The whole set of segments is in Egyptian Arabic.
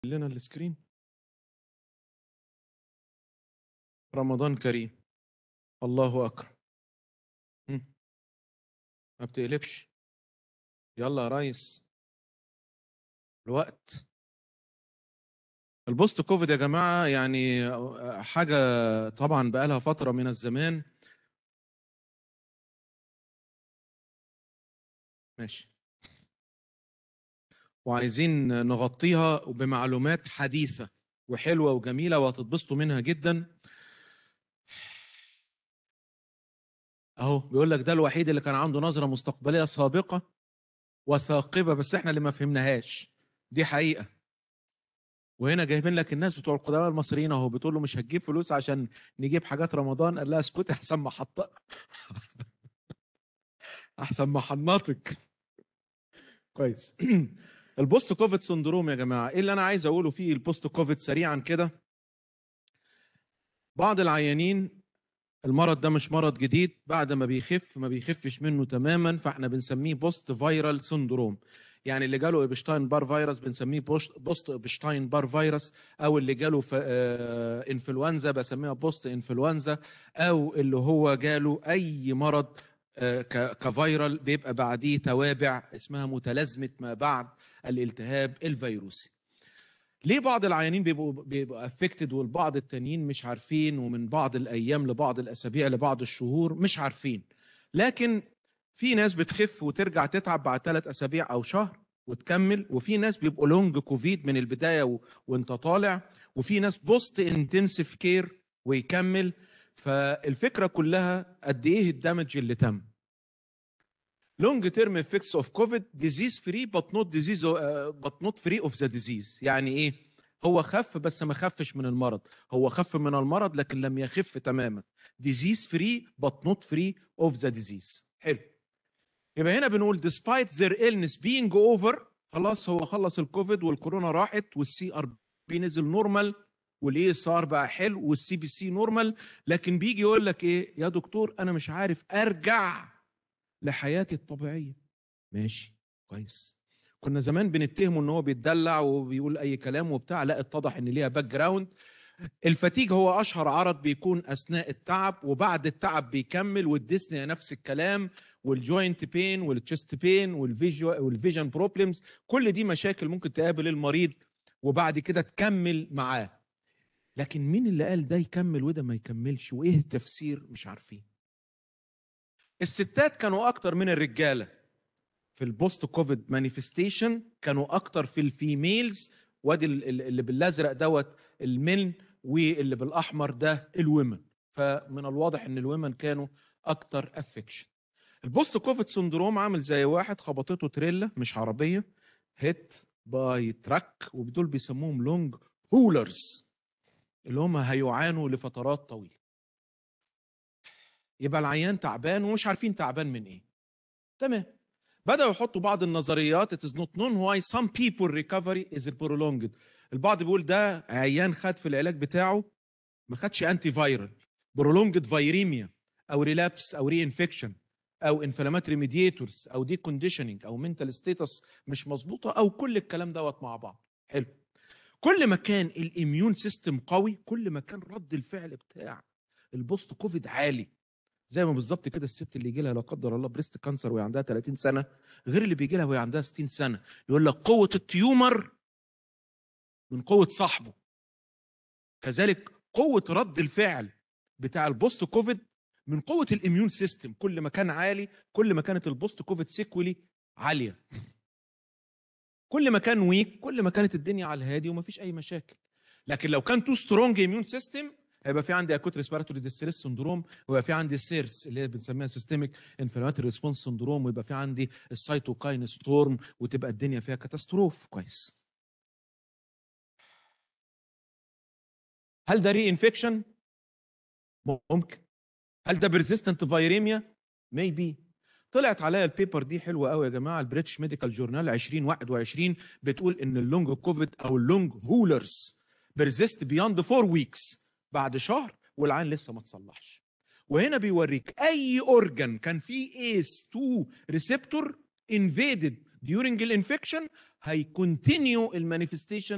لنا السكرين رمضان كريم الله اكبر هم. ما بتقلبش يلا يا ريس الوقت البوست كوفيد يا جماعه يعني حاجه طبعا بقى لها فتره من الزمان ماشي وعايزين نغطيها بمعلومات حديثه وحلوه وجميله وهتتبسطوا منها جدا اهو بيقول لك ده الوحيد اللي كان عنده نظره مستقبليه سابقه وثاقبه بس احنا اللي ما فهمناهاش دي حقيقه وهنا جايبين لك الناس بتوع القدماء المصريين اهو بتقول له مش هتجيب فلوس عشان نجيب حاجات رمضان قال لها اسكتي احسن ما حط احسن ما حنطك كويس البوست كوفيد سندروم يا جماعه ايه اللي انا عايز اقوله فيه البوست كوفيد سريعا كده بعض العيانين المرض ده مش مرض جديد بعد ما بيخف ما بيخفش منه تماما فاحنا بنسميه بوست فايرال سندروم يعني اللي جاله ابشتاين بار فيروس بنسميه بوست بوست ابشتاين بار فيروس او اللي جاله ف... آه... انفلونزا بسميها بوست انفلونزا او اللي هو جاله اي مرض آه... ك... كفيرال بيبقى بعديه توابع اسمها متلازمه ما بعد الالتهاب الفيروسي ليه بعض العيانين بيبقوا بيبقوا افكتد والبعض التانيين مش عارفين ومن بعض الايام لبعض الاسابيع لبعض الشهور مش عارفين لكن في ناس بتخف وترجع تتعب بعد ثلاث اسابيع او شهر وتكمل وفي ناس بيبقوا لونج كوفيد من البدايه و... وانت طالع وفي ناس بوست انتنسيف كير ويكمل فالفكره كلها قد ايه الدمج اللي تم لونج تيرم افكتس اوف كوفيد ديزيز فري بت نوت ديزيز بت نوت فري اوف ذا ديزيز يعني ايه هو خف بس ما خفش من المرض هو خف من المرض لكن لم يخف تماما ديزيز فري بت نوت فري اوف ذا ديزيز حلو يبقى هنا بنقول despite their illness being over خلاص هو خلص الكوفيد والكورونا راحت والسي ار بي نزل نورمال والاي اس ار بقى حلو والسي بي سي نورمال لكن بيجي يقول لك ايه يا دكتور انا مش عارف ارجع لحياتي الطبيعيه ماشي كويس كنا زمان بنتهمه ان هو بيتدلع وبيقول اي كلام وبتاع لا اتضح ان ليها باك جراوند الفتيج هو اشهر عرض بيكون اثناء التعب وبعد التعب بيكمل والديسنيا نفس الكلام والجوينت بين والتشست بين والفيجن بروبلمز كل دي مشاكل ممكن تقابل المريض وبعد كده تكمل معاه لكن مين اللي قال ده يكمل وده ما يكملش وايه التفسير مش عارفين الستات كانوا اكتر من الرجاله في البوست كوفيد مانيفستيشن كانوا اكتر في الفيميلز وادي اللي بالازرق دوت المن واللي بالاحمر ده الومن فمن الواضح ان الومن كانوا اكتر افكشن البوست كوفيد سندروم عامل زي واحد خبطته تريلا مش عربيه هيت باي تراك ودول بيسموهم لونج هولرز اللي هم هيعانوا لفترات طويله يبقى العيان تعبان ومش عارفين تعبان من ايه تمام بدأوا يحطوا بعض النظريات it is not known why some people recovery is prolonged البعض بيقول ده عيان خد في العلاج بتاعه ما خدش انتي فايرال برولونجد فايريميا او ريلابس او ري انفكشن او انفلاماتري ميديتورز او دي كونديشننج او منتال ستيتس مش مظبوطه او كل الكلام دوت مع بعض حلو كل ما كان الاميون سيستم قوي كل ما كان رد الفعل بتاع البوست كوفيد عالي زي ما بالظبط كده الست اللي يجي لها لا قدر الله بريست كانسر وهي عندها 30 سنه غير اللي بيجي لها وهي عندها 60 سنه يقول لك قوه التيومر من قوه صاحبه كذلك قوه رد الفعل بتاع البوست كوفيد من قوه الاميون سيستم كل ما كان عالي كل ما كانت البوست كوفيد سيكولي عاليه كل ما كان ويك كل ما كانت الدنيا على الهادي ومفيش اي مشاكل لكن لو كان تو سترونج اميون سيستم هيبقى في عندي اكوت ريسبيراتوري ديستريس سندروم ويبقى في عندي سيرس اللي هي بنسميها سيستميك انفلاماتوري ريسبونس سندروم ويبقى في عندي السيتوكاين ستورم وتبقى الدنيا فيها كاتاستروف كويس هل ده ري انفكشن ممكن هل ده بيرزيستنت فايريميا ميبي طلعت عليا البيبر دي حلوه قوي يا جماعه البريتش ميديكال جورنال 2021 بتقول ان اللونج كوفيد او اللونج هولرز بيرزيست بياند 4 ويكس بعد شهر والعين لسه ما تصلحش وهنا بيوريك اي اورجان كان فيه ايس 2 ريسبتور انفيدد during الانفكشن هيكونتينيو المانيفستيشن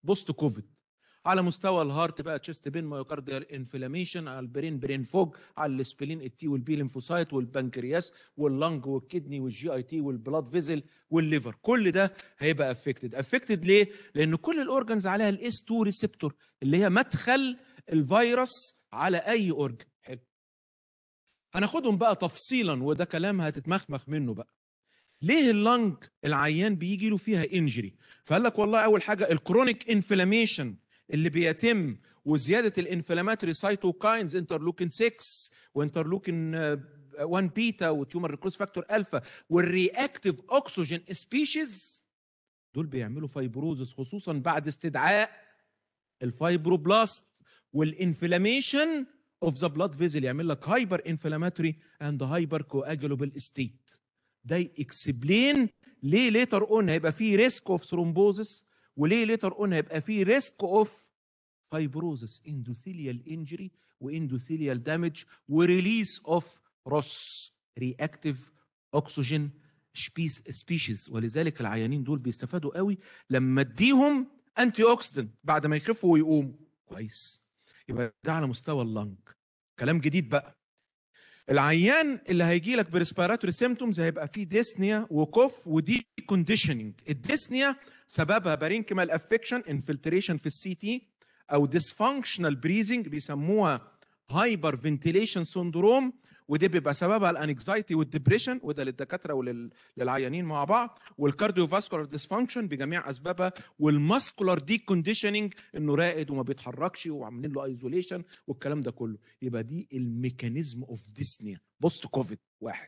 بوست كوفيد على مستوى الهارت بقى تشيست بين مايوكارديال انفلاميشن على البرين برين فوج على السبلين التي والبي ليمفوسايت والبنكرياس واللنج والكدني والجي اي تي والبلاد فيزل والليفر كل ده هيبقى افكتد افكتد ليه لان كل الاورجنز عليها الاس 2 ريسبتور اللي هي مدخل الفيروس على اي اورجن حلو هناخدهم بقى تفصيلا وده كلام هتتمخمخ منه بقى ليه اللنج العيان بيجي له فيها انجري فقال لك والله اول حاجه الكرونيك انفلاميشن اللي بيتم وزياده الانفلاماتوري سايتوكاينز انترلوكين 6 وانترلوكين 1 بيتا وتيومر ريكروس فاكتور الفا والرياكتيف اوكسجين سبيشيز دول بيعملوا فايبروزس خصوصا بعد استدعاء الفايبروبلاست والانفلاميشن اوف ذا بلاد فيزل يعمل لك هايبر انفلاماتوري اند هايبر كواجولوبل ستيت ده اكسبلين ليه ليتر اون هيبقى فيه ريسك اوف ثرومبوزس وليه ليتر اون هيبقى فيه ريسك اوف فايبروزس اندوثيليال انجري واندوثيليال دامج وريليس اوف روس رياكتيف اوكسجين سبيشيز ولذلك العيانين دول بيستفادوا قوي لما اديهم انتي اوكسيدنت بعد ما يخفوا ويقوموا كويس يبقى ده على مستوى اللنج كلام جديد بقى العيان اللي هيجي لك بريسبيراتوري سيمتومز هيبقى فيه ديسنيا وكوف ودي كونديشننج الديسنيا سببها بارينكيمال افكشن انفلتريشن في السي تي او ديسفانكشنال بريزنج بيسموها هايبر فنتيليشن سندروم ودي بيبقى سببها الانكزايتي والدبريشن وده للدكاتره وللعيانين مع بعض والكارديو فاسكولار ديسفانكشن بجميع اسبابها والماسكولار دي كونديشننج انه راقد وما بيتحركش وعاملين له ايزوليشن والكلام ده كله يبقى دي الميكانيزم اوف ديسنيا بوست كوفيد واحد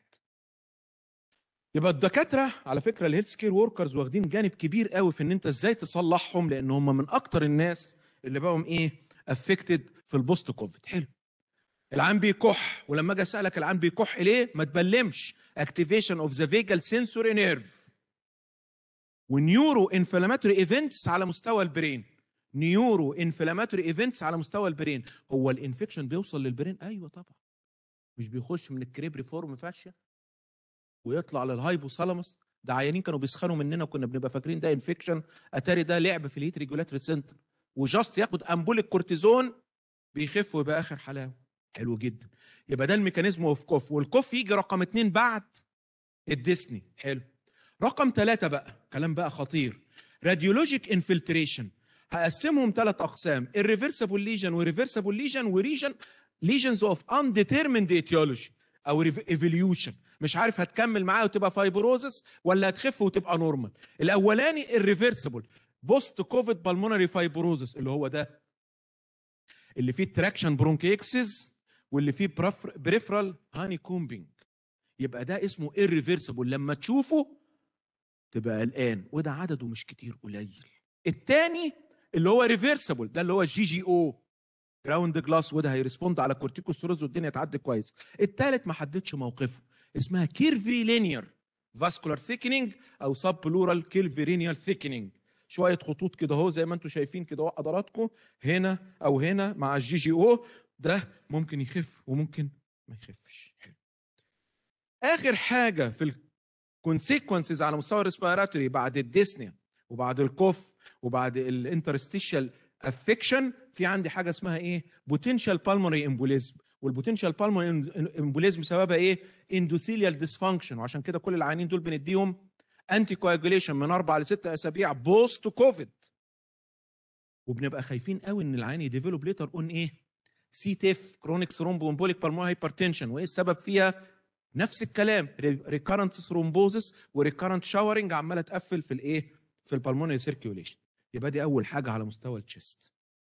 يبقى الدكاتره على فكره الهيلث كير وركرز واخدين جانب كبير قوي في ان انت ازاي تصلحهم لان هم من اكتر الناس اللي بقوا ايه افكتد في البوست كوفيد حلو العام بيكح ولما اجي اسالك العام بيكح ليه ما تبلمش اكتيفيشن اوف ذا فيجال سنسوري نيرف ونيورو انفلاماتوري ايفنتس على مستوى البرين نيورو انفلاماتوري ايفنتس على مستوى البرين هو الانفكشن بيوصل للبرين ايوه طبعا مش بيخش من الكريبري فورم فاشيا ويطلع للهايبوثالاموس ده عيانين كانوا بيسخنوا مننا وكنا بنبقى فاكرين ده انفكشن اتاري ده لعب في الهيت ريجولاتوري سنتر وجاست ياخد امبول الكورتيزون بيخف ويبقى اخر حلاوه حلو جدا يبقى ده الميكانيزم اوف كوف والكوف يجي رقم اتنين بعد الديسني حلو رقم ثلاثة بقى كلام بقى خطير راديولوجيك انفلتريشن هقسمهم ثلاث اقسام الريفرسبل ليجن وريفرسبل ليجن وريجن ليجنز اوف انديترميند ايتيولوجي او ايفوليوشن مش عارف هتكمل معاه وتبقى فايبروزس ولا هتخف وتبقى نورمال الاولاني الريفرسبل بوست كوفيد بالمونري فايبروزس اللي هو ده اللي فيه تراكشن برونكيكسس واللي فيه بريفرال هاني كومبينج يبقى ده اسمه irreversible لما تشوفه تبقى قلقان وده عدده مش كتير قليل التاني اللي هو ريفرسبل ده اللي هو الجي جي او جراوند جلاس وده هيرسبوند على كورتيكوستيروز والدنيا تعدي كويس التالت ما حددش موقفه اسمها كيرفي لينير فاسكولار ثيكنينج او سب بلورال كيرفيرينيال ثيكنينج شويه خطوط كده اهو زي ما انتم شايفين كده اهو حضراتكم هنا او هنا مع الجي جي او ده ممكن يخف وممكن ما يخفش حلو. اخر حاجه في الكونسيكونسز على مستوى الريسبيراتوري بعد الديسنيا وبعد الكوف وبعد الانترستيشال افكشن في عندي حاجه اسمها ايه بوتنشال بالمونري امبوليزم والبوتنشال بالمونري امبوليزم سببها ايه اندوثيليال ديسفانكشن وعشان كده كل العيانين دول بنديهم انتي كواجوليشن من اربع لست اسابيع بوست كوفيد وبنبقى خايفين قوي ان العيان يديفلوب ليتر اون ايه سي تيف كرونيك ثرومبو امبوليك بالمونري هايبرتنشن وايه السبب فيها نفس الكلام ريكارنت ثرومبوزس وريكارنت شاورنج عماله تقفل في الايه في البلمونري سيركيوليشن يبقى دي اول حاجه على مستوى التشست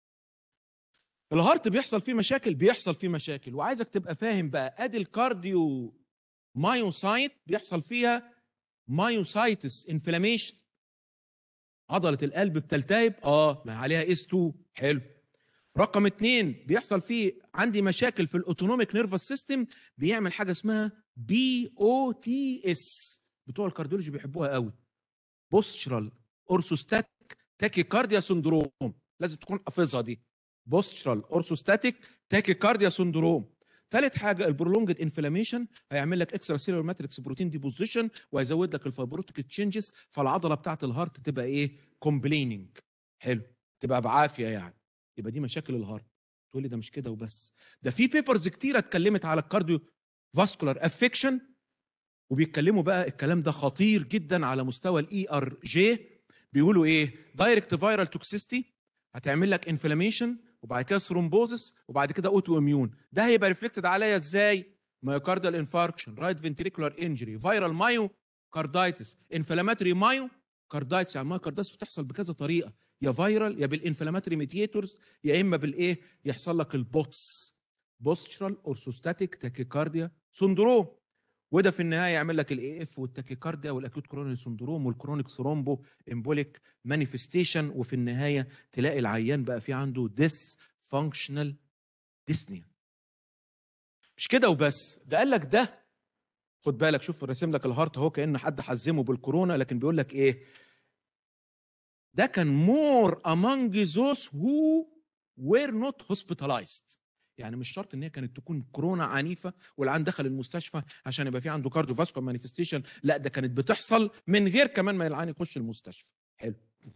الهارت بيحصل فيه مشاكل بيحصل فيه مشاكل وعايزك تبقى فاهم بقى ادي الكارديو مايوسايت بيحصل فيها مايوسايتس انفلاميشن عضله القلب بتلتهب اه ما عليها اس 2 حلو رقم اثنين بيحصل فيه عندي مشاكل في الاوتونوميك نيرفس سيستم بيعمل حاجه اسمها بي او تي اس بتوع الكارديولوجي بيحبوها قوي بوستشرال اورثوستاتيك تاكيكارديا سندروم لازم تكون حافظها دي بوستشرال اورثوستاتيك تاكيكارديا سندروم ثالث حاجه البرولونجد انفلاميشن هيعمل لك اكسترا سيلولار ماتريكس بروتين ديبوزيشن وهيزود لك الفايبروتيك تشينجز فالعضله بتاعه الهارت تبقى ايه كومبليننج حلو تبقى بعافيه يعني يبقى دي مشاكل الهارت تقول لي ده مش كده وبس ده في بيبرز كتيره اتكلمت على الكارديو فاسكولار افكشن وبيتكلموا بقى الكلام ده خطير جدا على مستوى الاي ار جي بيقولوا ايه دايركت فايرال توكسيستي هتعمل لك انفلاميشن وبعد كده ثرومبوزس وبعد كده اوتو اميون ده هيبقى ريفلكتد عليا ازاي مايوكاردال انفاركشن رايت فنتريكولار انجري فايرال مايو كاردايتس انفلاماتوري مايو كاردايتس يعني مايو كاردايتس بتحصل بكذا طريقه يا فايرال يا بالانفلاماتوري ميدياتورز يا اما بالايه يحصل لك البوتس بوستشرال اورثوستاتيك تاكيكارديا سندروم وده في النهايه يعمل لك الاي اف والتاكيكارديا والاكيوت كورونري سندروم والكرونيك ثرومبو امبوليك مانيفستيشن وفي النهايه تلاقي العيان بقى في عنده ديس فانكشنال ديسنيا مش كده وبس ده قال لك ده خد بالك شوف راسم لك الهارت اهو كان حد حزمه بالكورونا لكن بيقول لك ايه ده كان مور among those who were not hospitalized يعني مش شرط ان هي كانت تكون كورونا عنيفه والعيان دخل المستشفى عشان يبقى في عنده كارديو فاسكولار مانيفستيشن لا ده كانت بتحصل من غير كمان ما العيان يخش المستشفى حلو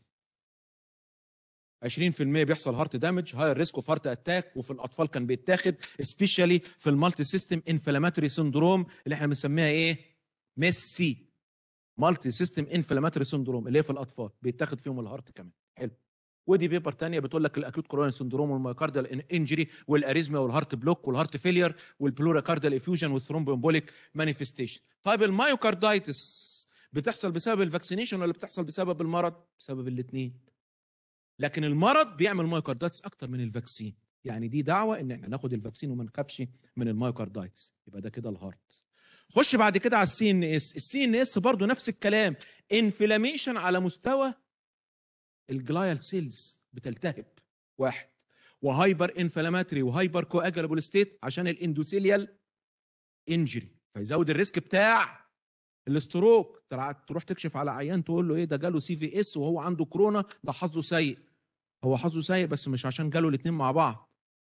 20% بيحصل هارت دامج هاي ريسك اوف هارت اتاك وفي الاطفال كان بيتاخد سبيشالي في المالتي سيستم انفلاماتوري سندروم اللي احنا بنسميها ايه ميس سي مالتي سيستم انفلاماتوري سندروم اللي هي في الاطفال بيتاخد فيهم الهارت كمان حلو ودي بيبر تانية بتقول لك الاكيوت كوروناري سندروم والمايوكاردال انجري والاريزميا والهارت بلوك والهارت فيلير والبلوراكاردال افيوجن والثرومبومبوليك مانيفستيشن طيب المايوكاردايتس بتحصل بسبب الفاكسينيشن ولا بتحصل بسبب المرض بسبب الاثنين لكن المرض بيعمل مايوكاردايتس اكتر من الفاكسين يعني دي دعوه ان احنا ناخد الفاكسين وما نخافش من المايوكاردايتس يبقى ده كده الهارت خش بعد كده على السي ان اس السي ان اس برضه نفس الكلام انفلاميشن على مستوى الجلايال سيلز بتلتهب واحد وهايبر انفلاماتري وهايبر كواجلابل ستيت عشان الاندوثيليال انجري فيزود الريسك بتاع الاستروك تروح تكشف على عيان تقول له ايه ده جاله سي في اس وهو عنده كورونا ده حظه سيء هو حظه سيء بس مش عشان جاله الاثنين مع بعض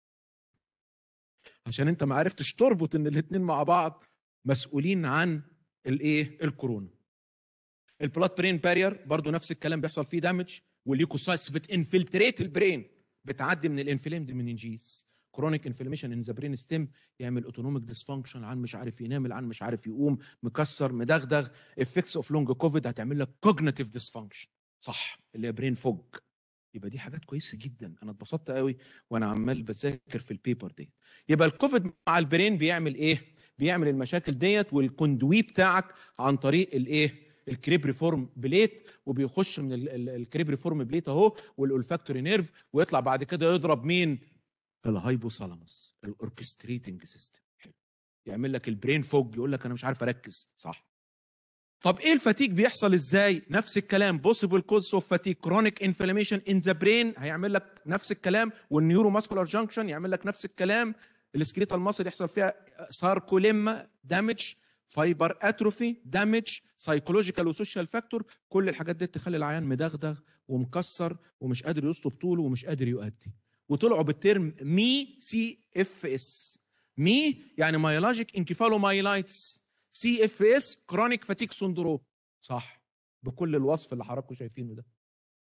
عشان انت ما عرفتش تربط ان الاثنين مع بعض مسؤولين عن الايه الكورونا البلاد برين بارير برضو نفس الكلام بيحصل فيه دامج والليوكوسايتس بتنفلتريت البرين بتعدي من الانفلامد مننجيز كرونيك انفلاميشن ان ذا برين ستيم يعمل اوتونوميك ديسفانكشن عن مش عارف ينام العن مش عارف يقوم مكسر مدغدغ افكتس اوف لونج كوفيد هتعمل لك كوجنيتيف ديسفانكشن صح اللي هي برين فوج يبقى دي حاجات كويسه جدا انا اتبسطت قوي وانا عمال بذاكر في البيبر دي يبقى الكوفيد مع البرين بيعمل ايه بيعمل المشاكل ديت والكوندوي بتاعك عن طريق الايه الكريب ريفورم بليت وبيخش من الكريب ريفورم بليت اهو والولفاكتوري نيرف ويطلع بعد كده يضرب مين الهايبوثالاموس الاوركستريتنج سيستم يعمل لك البرين فوج يقول لك انا مش عارف اركز صح طب ايه الفاتيج بيحصل ازاي نفس الكلام بوسيبل كوز اوف فاتيج كرونيك انفلاميشن ان ذا برين هيعمل لك نفس الكلام والنيورو ماسكولار جانكشن يعمل لك نفس الكلام السكريتال ماسل يحصل فيها ساركوليما دامج فايبر اتروفي دامج سايكولوجيكال وسوشيال فاكتور كل الحاجات دي تخلي العيان مدغدغ ومكسر ومش قادر يسلب طوله ومش قادر يؤدي وطلعوا بالترم مي سي اف اس مي يعني مايلاجيك انكيفالومايلايتس سي اف اس كرونيك فاتيك سندروم صح بكل الوصف اللي حضراتكم شايفينه ده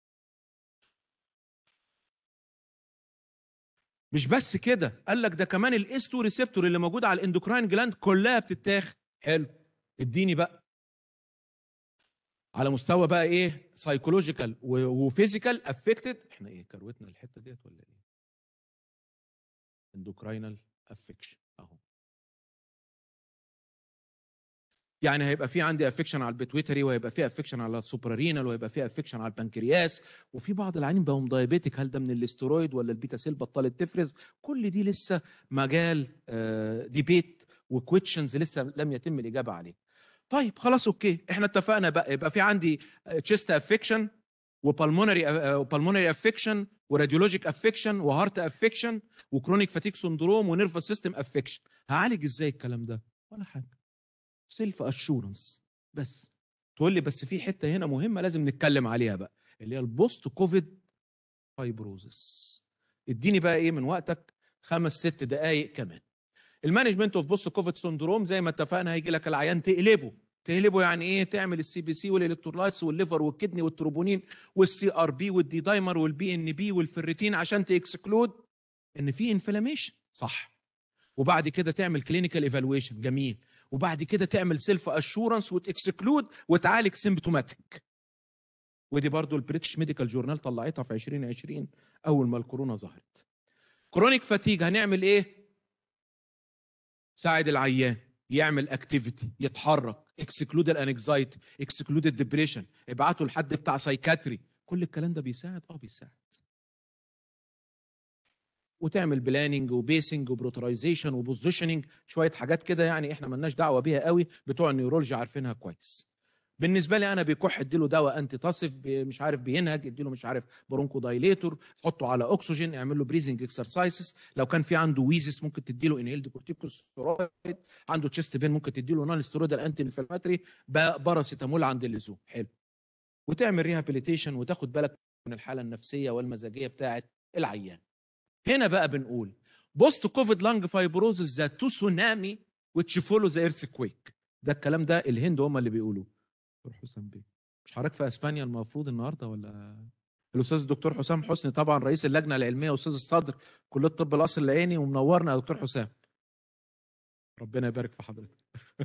مش بس كده قال لك ده كمان الاس 2 ريسبتور اللي موجود على الاندوكراين جلاند كلها بتتاخد حلو اديني بقى على مستوى بقى ايه سايكولوجيكال وفيزيكال افكتد احنا ايه كروتنا الحته ديت ولا ايه اندوكراينال افكشن اهو يعني هيبقى في عندي افكشن على البيتويتري وهيبقى في افكشن على السوبرارينال وهيبقى في افكشن على البنكرياس وفي بعض العيانين بقوا دايابيتك هل ده من الاسترويد ولا البيتا سيل بطلت تفرز كل دي لسه مجال ديبيت وكويتشنز لسه لم يتم الاجابه عليه طيب خلاص اوكي احنا اتفقنا بقى يبقى في عندي تشيست افكشن وبالمونري وبالمونري افكشن وراديولوجيك افكشن وهارت افكشن وكرونيك فاتيك سندروم ونيرفس سيستم افكشن هعالج ازاي الكلام ده ولا حاجه سيلف اشورنس بس تقول لي بس في حته هنا مهمه لازم نتكلم عليها بقى اللي هي البوست كوفيد فايبروزس اديني بقى ايه من وقتك خمس ست دقائق كمان المانجمنت اوف بوست كوفيد سندروم زي ما اتفقنا هيجي لك العيان تقلبه تقلبه يعني ايه تعمل السي بي سي والالكترولايتس والليفر والكدني والتروبونين والسي ار بي والدي دايمر والبي ان بي والفريتين عشان تاكسكلود ان في انفلاميشن صح وبعد كده تعمل كلينيكال ايفالويشن جميل وبعد كده تعمل سيلف اشورنس وتاكسكلود وتعالج سيمبتوماتيك ودي برضو البريتش ميديكال جورنال طلعتها في 2020 اول ما الكورونا ظهرت كرونيك فاتيج هنعمل ايه ساعد العيان يعمل اكتيفيتي يتحرك اكسكلود الانكزايتي اكسكلود الدبريشن ابعته لحد بتاع سايكاتري كل الكلام ده بيساعد اه بيساعد وتعمل بلاننج وبيسنج وبروترايزيشن وبوزيشننج شويه حاجات كده يعني احنا ملناش دعوه بيها قوي بتوع النيورولوجي عارفينها كويس بالنسبه لي انا بيكح اديله دواء انتي تصف مش عارف بينهج اديله مش عارف برونكو دايليتور حطه على اكسجين اعمل له بريزنج اكسرسايزز لو كان في عنده ويزس ممكن تديله انهيلد كورتيكوستيرويد عنده تشيست بين ممكن تديله نون ستيرويد انتي انفلاماتري باراسيتامول عند اللزوم حلو وتعمل ريهابيليتيشن وتاخد بالك من الحاله النفسيه والمزاجيه بتاعه العيان هنا بقى بنقول بوست كوفيد لانج فايبروزس ذات تسونامي which follow the earthquake ده الكلام ده الهند هم اللي بيقولوه دكتور حسام بيه مش حضرتك في اسبانيا المفروض النهارده ولا الاستاذ الدكتور حسام حسني طبعا رئيس اللجنه العلميه واستاذ الصدر كليه طب القصر العيني ومنورنا يا دكتور حسام ربنا يبارك في حضرتك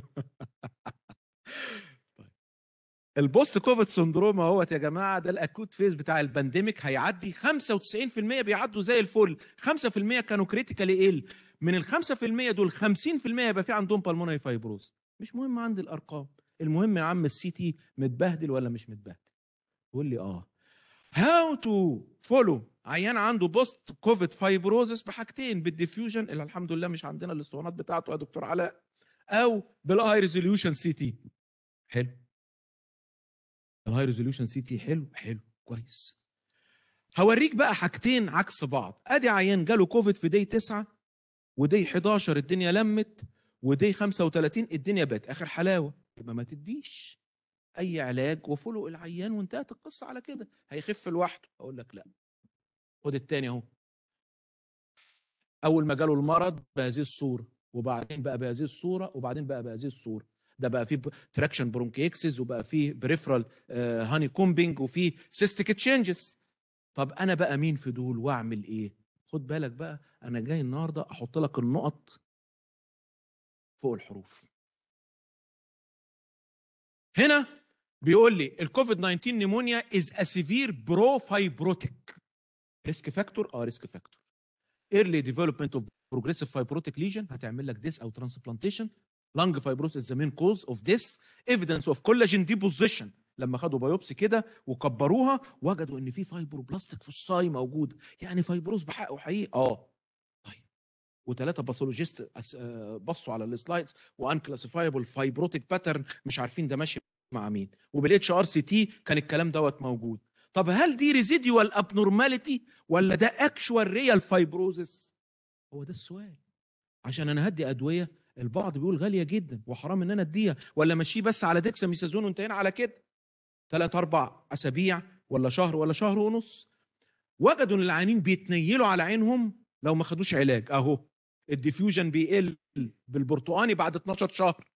طيب. البوست كوفيد سندروم اهوت يا جماعه ده الاكوت فيز بتاع البانديميك هيعدي 95% بيعدوا زي الفل 5% كانوا كريتيكالي ال من ال 5% دول 50% يبقى في عندهم بالمونري فايبروز مش مهم عندي الارقام المهم يا عم السي تي متبهدل ولا مش متبهدل تقول لي اه هاو تو فولو عيان عنده بوست كوفيد فايبروزس بحاجتين بالديفيوجن اللي الحمد لله مش عندنا الاسطوانات بتاعته يا دكتور علاء او بالهاي ريزوليوشن سي تي حلو الهاي ريزوليوشن سي تي حلو حلو كويس هوريك بقى حاجتين عكس بعض ادي عيان جاله كوفيد في دي 9 ودي 11 الدنيا لمت ودي 35 الدنيا بقت اخر حلاوه يبقى ما تديش اي علاج وفلق العيان وانتهت القصه على كده هيخف لوحده اقول لك لا خد التاني اهو اول ما جاله المرض بهذه الصوره وبعدين بقى بهذه الصوره وبعدين بقى بهذه الصوره ده بقى فيه تراكشن برونكيكسز وبقى فيه بريفرال هاني كومبينج وفيه سيستيك تشينجز طب انا بقى مين في دول واعمل ايه خد بالك بقى انا جاي النهارده احط لك النقط فوق الحروف هنا بيقول لي الكوفيد 19 نيمونيا از ا سيفير برو فايبروتيك ريسك فاكتور اه ريسك فاكتور ايرلي ديفلوبمنت اوف بروجريسيف فايبروتيك ليجن هتعمل لك ديس او ترانسبلانتيشن لانج فايبروس از ذا مين كوز اوف ديس ايفيدنس اوف كولاجين ديبوزيشن لما خدوا بايوبسي كده وكبروها وجدوا ان في فايبروبلاستيك في الصاي موجود يعني فايبروز بحقه حقيقي اه طيب وثلاثه باثولوجيست بصوا على السلايدز وان كلاسيفايبل فايبروتيك باترن مش عارفين ده ماشي مع مين وبالاتش ار سي تي كان الكلام دوت موجود طب هل دي ريزيديوال ابنورماليتي ولا ده اكشوال ريال فايبروزس هو ده السؤال عشان انا هدي ادويه البعض بيقول غاليه جدا وحرام ان انا اديها ولا ماشيه بس على ديكساميثازون وانتهينا على كده ثلاث اربع اسابيع ولا شهر ولا شهر ونص وجدوا ان العيانين بيتنيلوا على عينهم لو ما خدوش علاج اهو الديفيوجن بيقل بالبرتقاني بعد 12 شهر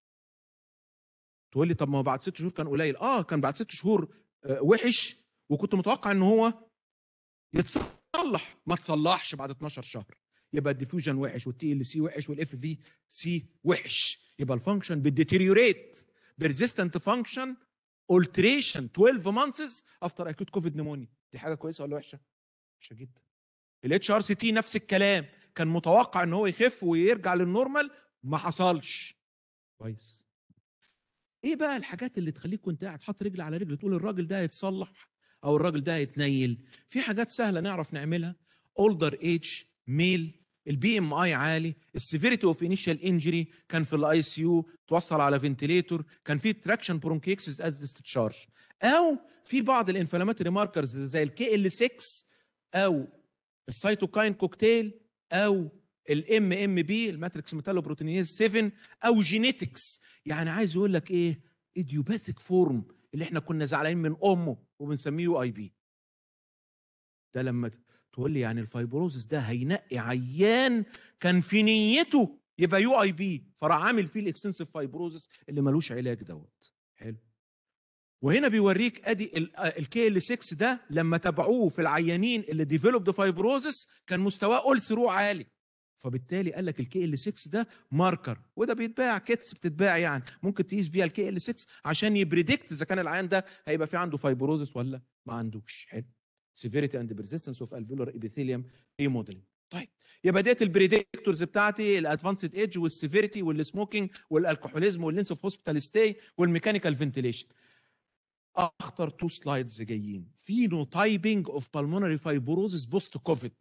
تقول لي طب ما هو بعد ست شهور كان قليل اه كان بعد ست شهور آه وحش وكنت متوقع ان هو يتصلح ما تصلحش بعد 12 شهر يبقى الديفيوجن وحش والتي ال سي وحش والاف في سي وحش يبقى الفانكشن بتديتيريوريت بيرزيستنت فانكشن alteration 12 months after acute covid pneumonia دي حاجه كويسه ولا وحشه؟ وحشه جدا الاتش ار سي تي نفس الكلام كان متوقع ان هو يخف ويرجع للنورمال ما حصلش كويس ايه بقى الحاجات اللي تخليك وانت قاعد حاطط رجل على رجل تقول الراجل ده هيتصلح او الراجل ده هيتنيل في حاجات سهله نعرف نعملها اولدر ايج ميل البي ام اي عالي السيفيريتي اوف انيشال انجري كان في الاي سي يو توصل على فنتليتور كان في تراكشن برونكيكسس از ديستشارج او في بعض الانفلاماتوري ماركرز زي الكي ال 6 او السيتوكاين كوكتيل او الام ام بي الماتريكس ميتالو بروتينيز 7 او جينيتكس يعني عايز يقول لك ايه ايديوباثيك فورم اللي احنا كنا زعلانين من امه وبنسميه يو اي بي ده لما تقول لي يعني الفايبروزس ده هينقي عيان كان في نيته يبقى يو اي بي فراح عامل فيه الاكستنسيف فايبروزس اللي ملوش علاج دوت حلو وهنا بيوريك ادي الكي ال 6 ده لما تابعوه في العيانين اللي ديفلوبد فايبروزس كان مستواه اول ثرو عالي فبالتالي قال لك الكي ال 6 ده ماركر وده بيتباع كيتس بتتباع يعني ممكن تقيس بيها الكي ال 6 عشان يبريدكت اذا كان العيان ده هيبقى في عنده فايبروزس ولا ما عندوش حلو سيفيريتي اند بريزيستنس اوف الفيولار ابيثيليوم ريموديلنج طيب يبقى ديت البريدكتورز بتاعتي الادفانسد ايدج والسيفيريتي والسموكينج والالكحوليزم واللينس اوف هوسبيتال ستاي والميكانيكال فنتيليشن اخطر تو سلايدز جايين فينوتايبنج اوف بالمونري فايبروزس بوست كوفيد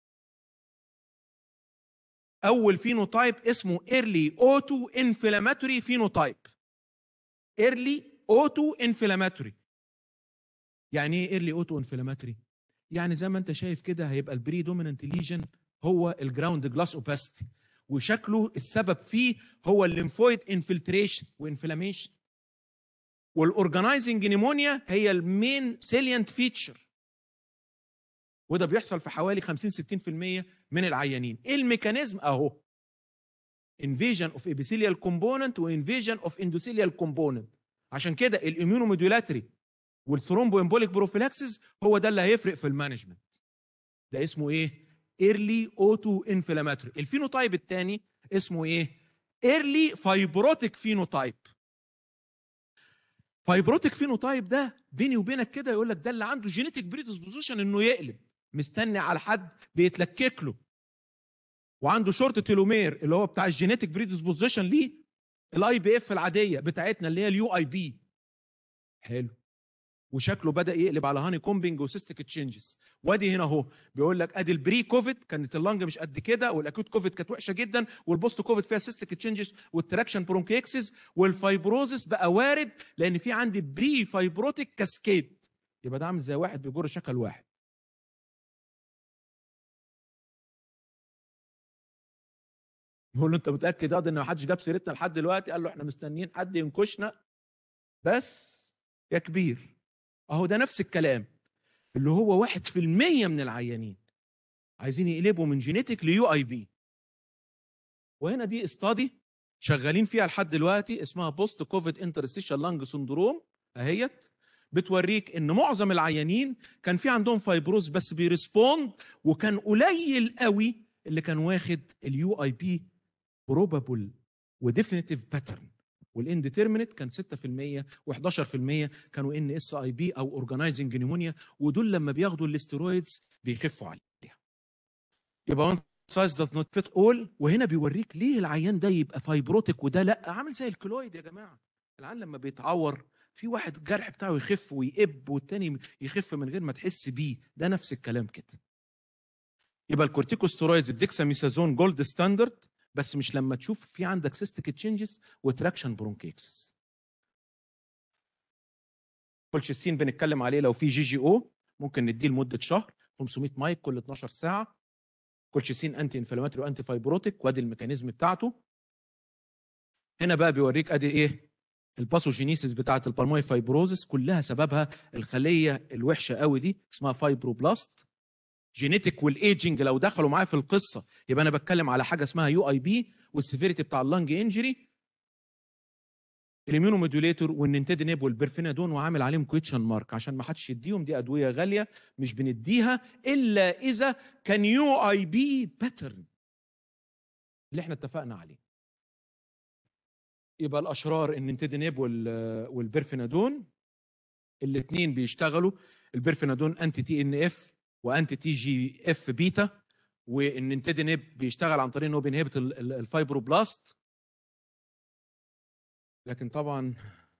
اول فينوتايب اسمه ايرلي اوتو انفلاماتوري فينوتايب ايرلي اوتو انفلاماتوري يعني ايه ايرلي اوتو انفلاماتوري يعني زي ما انت شايف كده هيبقى البري دوميننت ليجن هو الجراوند جلاس اوباستي وشكله السبب فيه هو الليمفويد انفلتريشن وانفلاميشن والاورجنايزنج نيمونيا هي المين سيليانت فيتشر وده بيحصل في حوالي 50 60% من العيانين ايه الميكانيزم اهو انفيجن اوف ابيثيليال كومبوننت وانفيجن اوف اندوثيليال كومبوننت عشان كده الاميونوموديولاتري والثرومبو امبوليك بروفيلاكسيس هو ده اللي هيفرق في المانجمنت ده اسمه ايه ايرلي اوتو انفلاماتوري الفينوتايب الثاني اسمه ايه ايرلي فايبروتيك فينوتايب فايبروتيك فينوتايب ده بيني وبينك كده يقول لك ده اللي عنده جينيتك بريدisposition انه يقلب مستني على حد بيتلكك له وعنده شورت تيلومير اللي هو بتاع الجينيتك بريدisposition ليه الاي بي اف العاديه بتاعتنا اللي هي اليو اي بي حلو وشكله بدا يقلب على هاني كومبينج وسيستيك تشينجز وادي هنا اهو بيقول لك ادي البري كوفيد كانت اللنج مش قد كده والاكوت كوفيد كانت وحشه جدا والبوست كوفيد فيها سيستيك تشينجز والتراكشن برونكيكسس والفايبروزس بقى وارد لان في عندي بري فايبروتيك كاسكيد يبقى ده عامل زي واحد بيجر شكل واحد بقول له انت متاكد اه ان ما حدش جاب سيرتنا لحد دلوقتي قال له احنا مستنيين حد ينكشنا بس يا كبير اهو ده نفس الكلام اللي هو واحد في المية من العيانين عايزين يقلبوا من جينيتك ليو اي بي وهنا دي استادي شغالين فيها لحد دلوقتي اسمها بوست كوفيد انترستيشال لانج سندروم اهيت بتوريك ان معظم العيانين كان في عندهم فايبروز بس بيرسبوند وكان قليل قوي اللي كان واخد اليو اي بي بروبابل وديفينيتيف باترن والانديترمينت كان 6% و11% كانوا ان اس اي بي او اورجنايزنج نيمونيا ودول لما بياخدوا الاستيرويدز بيخفوا عليها يبقى وان سايز داز نوت فيت اول وهنا بيوريك ليه العيان ده يبقى فايبروتيك وده لا عامل زي الكلويد يا جماعه العيان لما بيتعور في واحد الجرح بتاعه يخف ويقب والتاني يخف من غير ما تحس بيه ده نفس الكلام كده يبقى الكورتيكوستيرويدز الديكساميثازون جولد ستاندرد بس مش لما تشوف في عندك سيستيك تشينجز وتراكشن برونكيكسس كولشيسين بنتكلم عليه لو في جي جي او ممكن نديه لمده شهر 500 مايك كل 12 ساعه كولشيسين انتي انفلاماتوري وانتي فايبروتيك وادي الميكانيزم بتاعته هنا بقى بيوريك ادي ايه الباثوجينيسيس بتاعه البالموي فايبروزس كلها سببها الخليه الوحشه قوي دي اسمها فايبروبلاست جينيتك والايجنج لو دخلوا معايا في القصه يبقى انا بتكلم على حاجه اسمها يو اي بي والسيفيريتي بتاع اللنج انجري الاميونوموديوليتور والننتدينيب والبرفينادون وعامل عليهم كويتشن مارك عشان ما حدش يديهم دي ادويه غاليه مش بنديها الا اذا كان يو اي بي باترن اللي احنا اتفقنا عليه يبقى الاشرار الننتدينيب والبرفينادون الاثنين بيشتغلوا البرفينادون انتي تي ان اف وانتي تي جي اف بيتا والننتدينيب بيشتغل عن طريق انه بينهبت الفايبروبلاست لكن طبعا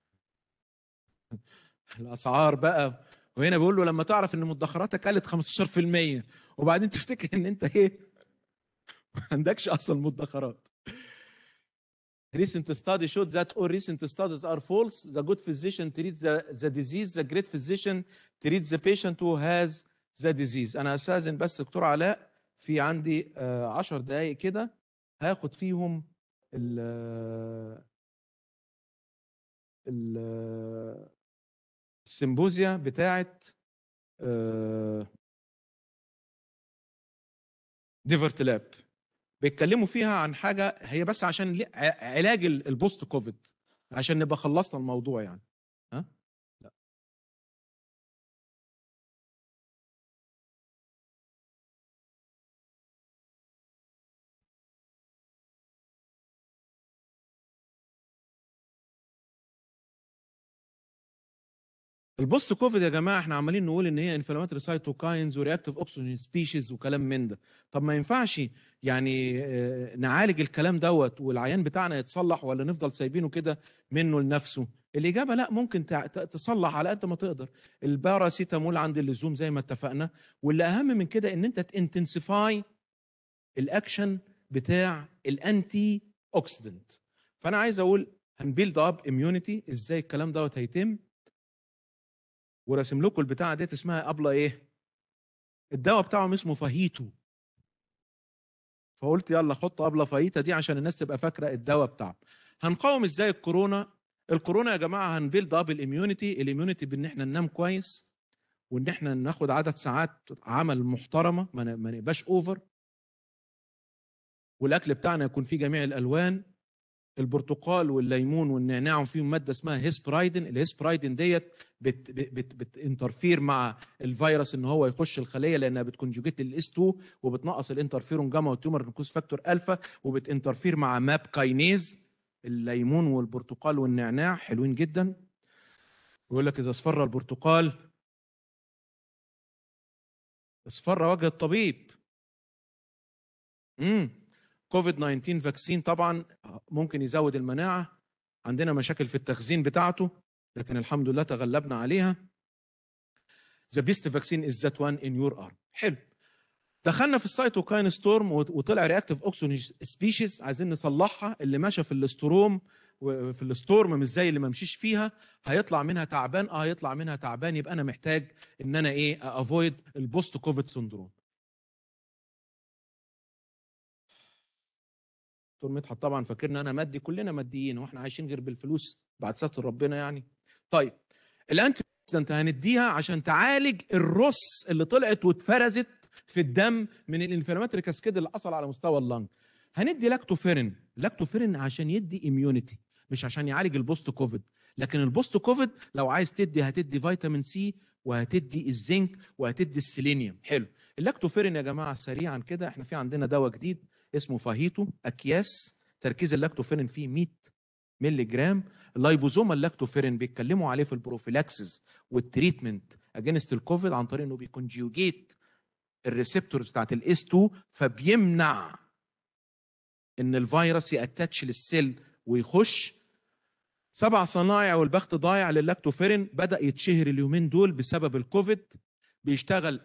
الاسعار بقى وهنا بيقول له لما تعرف ان مدخراتك قلت 15% وبعدين تفتكر ان انت ايه ما عندكش اصلا مدخرات Recent study showed that all recent studies are false. The good physician treats the, the disease. The great physician treats the patient who has the disease. أنا أستاذن بس دكتور علاء في عندي 10 دقايق كده هاخد فيهم ال ال السيمبوزيا بتاعت ديفرت لاب بيتكلموا فيها عن حاجه هي بس عشان لي- ع- علاج ال- البوست كوفيد عشان نبقى خلصنا الموضوع يعني ها لا البوست كوفيد يا جماعه احنا عمالين نقول ان هي انفلاماتوري سايتوكاينز ورياكتيف اوكسجين سبيشيز وكلام من ده طب ما ينفعش يعني آه، نعالج الكلام دوت والعيان بتاعنا يتصلح ولا نفضل سايبينه كده منه لنفسه الاجابه لا ممكن تع- ت- تصلح على قد ما تقدر الباراسيتامول عند اللزوم زي ما اتفقنا واللي اهم من كده ان انت تنتنسيفاي الاكشن بتاع الانتي اوكسيدنت فانا عايز اقول هنبيلد اب اميونيتي ازاي الكلام دوت هيتم وراسم لكم البتاعه ديت اسمها ابله ايه الدواء بتاعهم اسمه فاهيتو فقلت يلا حط ابله فاهيتا دي عشان الناس تبقى فاكره الدواء بتاعهم هنقاوم ازاي الكورونا الكورونا يا جماعه هنبيلد اب الاميونيتي الاميونيتي بان احنا ننام كويس وان احنا ناخد عدد ساعات عمل محترمه ما ن- ما نبقاش اوفر والاكل بتاعنا يكون فيه جميع الالوان البرتقال والليمون والنعناع وفيهم ماده اسمها هيسبرايدن الهيسبرايدن ديت بت بت بتنترفير مع الفيروس ان هو يخش الخليه لانها بتكونجوجيت الاس 2 وبتنقص الانترفيرون جاما والتيومر نكوز فاكتور الفا وبتنترفير مع ماب كاينيز الليمون والبرتقال والنعناع حلوين جدا يقول لك اذا اصفر البرتقال اصفر وجه الطبيب امم كوفيد 19 فاكسين طبعا ممكن يزود المناعه عندنا مشاكل في التخزين بتاعته لكن الحمد لله تغلبنا عليها ذا بيست فاكسين از ذات وان ان يور ارم حلو دخلنا في السيتوكاين ستورم وطلع رياكتيف اوكسجين سبيشيز عايزين نصلحها اللي ماشى في الاستروم وفي الستورم مش زي اللي ما مشيش فيها هيطلع منها تعبان اه هيطلع منها تعبان يبقى انا محتاج ان انا ايه افويد البوست كوفيد سندروم دكتور مدحت طبعا فاكرنا انا مادي كلنا ماديين واحنا عايشين غير بالفلوس بعد ستر ربنا يعني طيب الانتي انت هنديها عشان تعالج الرص اللي طلعت واتفرزت في الدم من الانفلاماتري كاسكيد اللي حصل على مستوى اللنج هندي لاكتوفيرين لاكتوفيرين عشان يدي اميونيتي مش عشان يعالج البوست كوفيد لكن البوست كوفيد لو عايز تدي هتدي فيتامين سي وهتدي الزنك وهتدي السيلينيوم حلو اللاكتوفيرين يا جماعه سريعا كده احنا في عندنا دواء جديد اسمه فاهيتو اكياس تركيز اللاكتوفيرين فيه 100 مللي جرام اللايبوزوما اللاكتوفيرين بيتكلموا عليه في البروفيلاكسس والتريتمنت اجينست الكوفيد عن طريق انه بيكونجيوجيت الريسبتور بتاعت الاس 2 فبيمنع ان الفيروس ياتاتش للسيل ويخش سبع صنايع والبخت ضايع للاكتوفيرين بدا يتشهر اليومين دول بسبب الكوفيد بيشتغل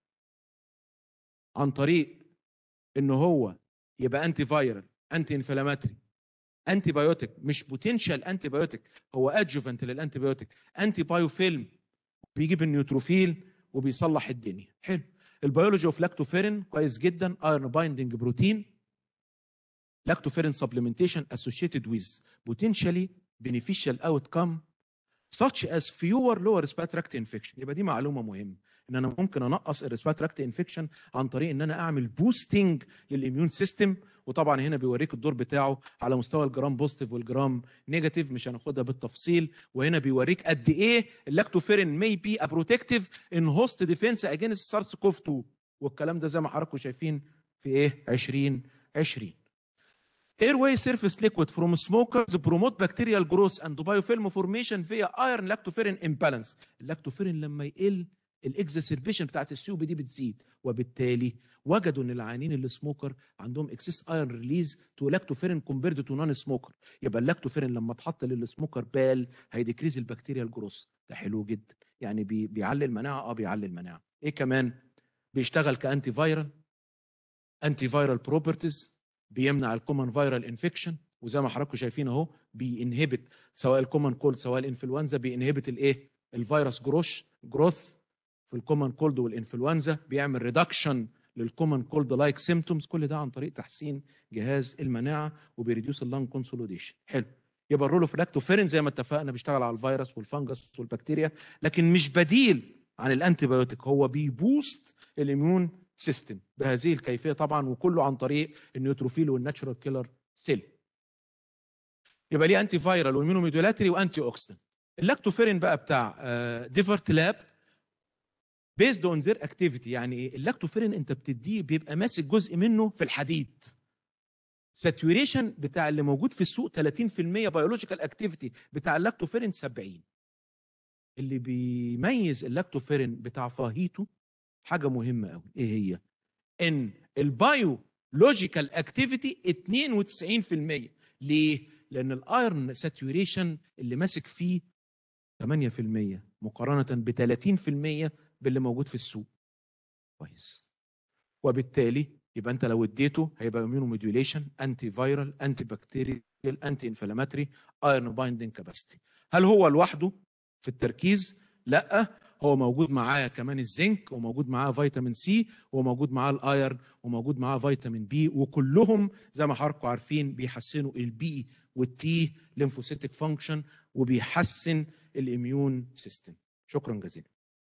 عن طريق ان هو يبقى انتي فايرال انتي انفلاماتري انتي بايوتيك مش بوتنشال انتي بايوتيك هو ادجوفنت للانتي بايوتيك انتي بايوفيلم بيجيب النيوتروفيل وبيصلح الدنيا حلو البيولوجي اوف لاكتوفيرين كويس جدا ايرون بايندنج بروتين لاكتوفيرين supplementation associated with potentially beneficial outcome such as fewer lower respiratory tract infection يبقى دي معلومه مهمه ان انا ممكن انقص الريسبيراتوري تراكت انفكشن عن طريق ان انا اعمل بوستنج للاميون سيستم وطبعا هنا بيوريك الدور بتاعه على مستوى الجرام بوزيتيف والجرام نيجاتيف مش هناخدها بالتفصيل وهنا بيوريك قد ايه اللاكتوفيرين مي بي ا بروتكتيف ان هوست ديفense اجينست سارس كوف 2 والكلام ده زي ما حضراتكم شايفين في ايه 2020 airway surface liquid from smokers promote bacterial growth and biofilm formation via iron lactoferrin imbalance اللاكتوفيرين لما يقل الاكزاسربيشن بتاعت السيو بي دي بتزيد وبالتالي وجدوا ان العيانين اللي سموكر عندهم اكسس ايرون ريليز تو لاكتوفيرين كومبيرد تو نون سموكر يبقى اللاكتوفيرين لما اتحط للسموكر بال هيديكريز البكتيريال جروث ده حلو جدا يعني بي بيعلي المناعه اه بيعلي المناعه ايه كمان بيشتغل كانتي فايرال انتي فايرال بروبرتيز بيمنع الكومن فايرال انفكشن وزي ما حضراتكم شايفين اهو بينهبت سواء الكومن كولد سواء الانفلونزا بينهبت الايه الفيروس جروش جروث في الكومن كولد والانفلونزا بيعمل ريدكشن للكومن كولد لايك سيمتومز كل ده عن طريق تحسين جهاز المناعه وبيريديوس اللنج كونسوليديشن حلو يبقى الرولو فلاكتوفيرين زي ما اتفقنا بيشتغل على الفيروس والفنجس والبكتيريا لكن مش بديل عن الانتي بايوتيك هو بيبوست الاميون سيستم بهذه الكيفيه طبعا وكله عن طريق النيوتروفيل والناتشورال كيلر سيل يبقى ليه انتي فايرال ومينوميدولاتري وانتي اوكسيدنت اللاكتوفيرين بقى بتاع ديفرت لاب بيزد اون زير اكتيفيتي يعني ايه اللاكتوفيرين انت بتديه بيبقى ماسك جزء منه في الحديد ساتوريشن بتاع اللي موجود في السوق 30% بيولوجيكال اكتيفيتي بتاع اللاكتوفيرين 70 اللي بيميز اللاكتوفيرين بتاع فاهيتو حاجه مهمه قوي ايه هي ان البايو لوجيكال اكتيفيتي 92% ليه لان الايرن ساتوريشن اللي ماسك فيه 8% مقارنه ب 30% باللي موجود في السوق كويس وبالتالي يبقى انت لو اديته هيبقى اميونو موديوليشن انتي فايرال انتي بكتيريال انتي انفلاماتري ايرن بايندنج كاباسيتي هل هو لوحده في التركيز لا هو موجود معاه كمان الزنك وموجود معاه فيتامين سي وموجود معاه الايرن وموجود معاه فيتامين بي وكلهم زي ما حضراتكم عارفين بيحسنوا البي والتي ليمفوسيتك فانكشن وبيحسن الاميون سيستم شكرا جزيلا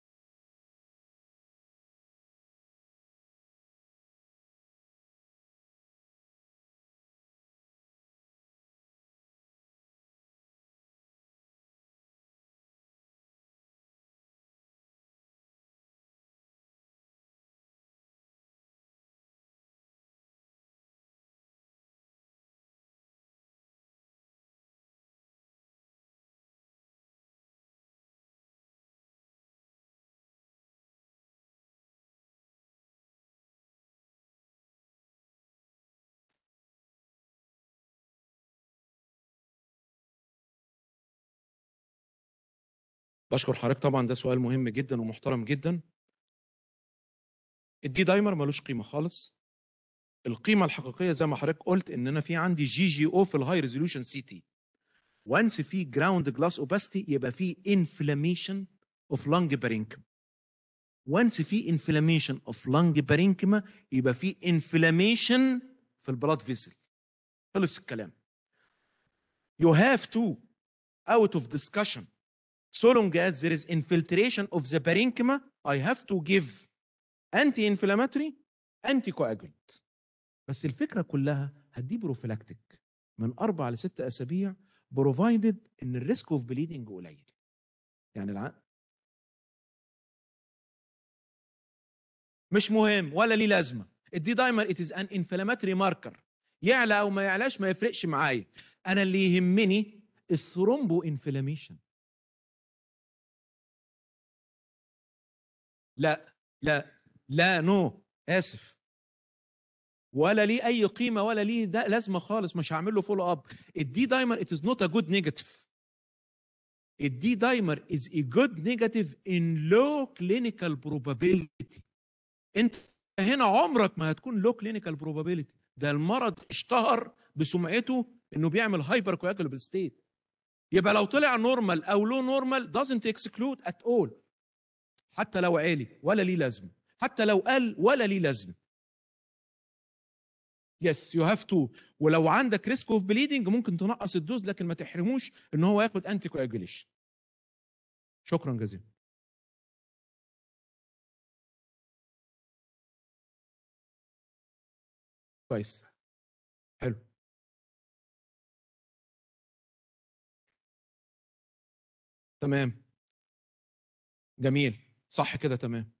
بشكر حضرتك طبعا ده سؤال مهم جدا ومحترم جدا الدي دايمر ملوش قيمه خالص القيمه الحقيقيه زي ما حضرتك قلت ان انا في عندي جي جي او في الهاي ريزوليوشن سي تي وانس في جراوند جلاس اوباستي يبقى في انفلاميشن اوف لانج بارينكما وانس في انفلاميشن اوف لانج بارينكما يبقى في انفلاميشن في البلاد فيسل خلص الكلام you have to out of discussion so long as there is infiltration of the parenchyma I have to give anti-inflammatory anticoagulant بس الفكره كلها هديه بروفيلاكتيك من اربع لست اسابيع بروفايدد ان الريسك اوف بليدنج قليل يعني الع... مش مهم ولا ليه لازمه الدي دايمر ات از ان انفلاماتوري ماركر يعلى او ما يعلاش ما يفرقش معايا انا اللي يهمني الثرومبو انفلاميشن لا لا لا نو اسف ولا ليه اي قيمه ولا ليه ده لازمه خالص مش هعمل له فولو اب الدي دايمر ات از نوت ا جود نيجاتيف الدي دايمر از ا جود نيجاتيف ان لو كلينيكال بروبابيلتي انت هنا عمرك ما هتكون لو كلينيكال بروبابيلتي ده المرض اشتهر بسمعته انه بيعمل هايبر كواجولابل ستيت يبقى لو طلع نورمال او لو نورمال doesn't exclude at all حتى لو عالي ولا ليه لازمه حتى لو قل ولا ليه لازمه يس يو هاف تو ولو عندك ريسك اوف بليدنج ممكن تنقص الدوز لكن ما تحرموش ان هو ياخد انتي كواجوليشن شكرا جزيلا كويس حلو تمام جميل صح كده تمام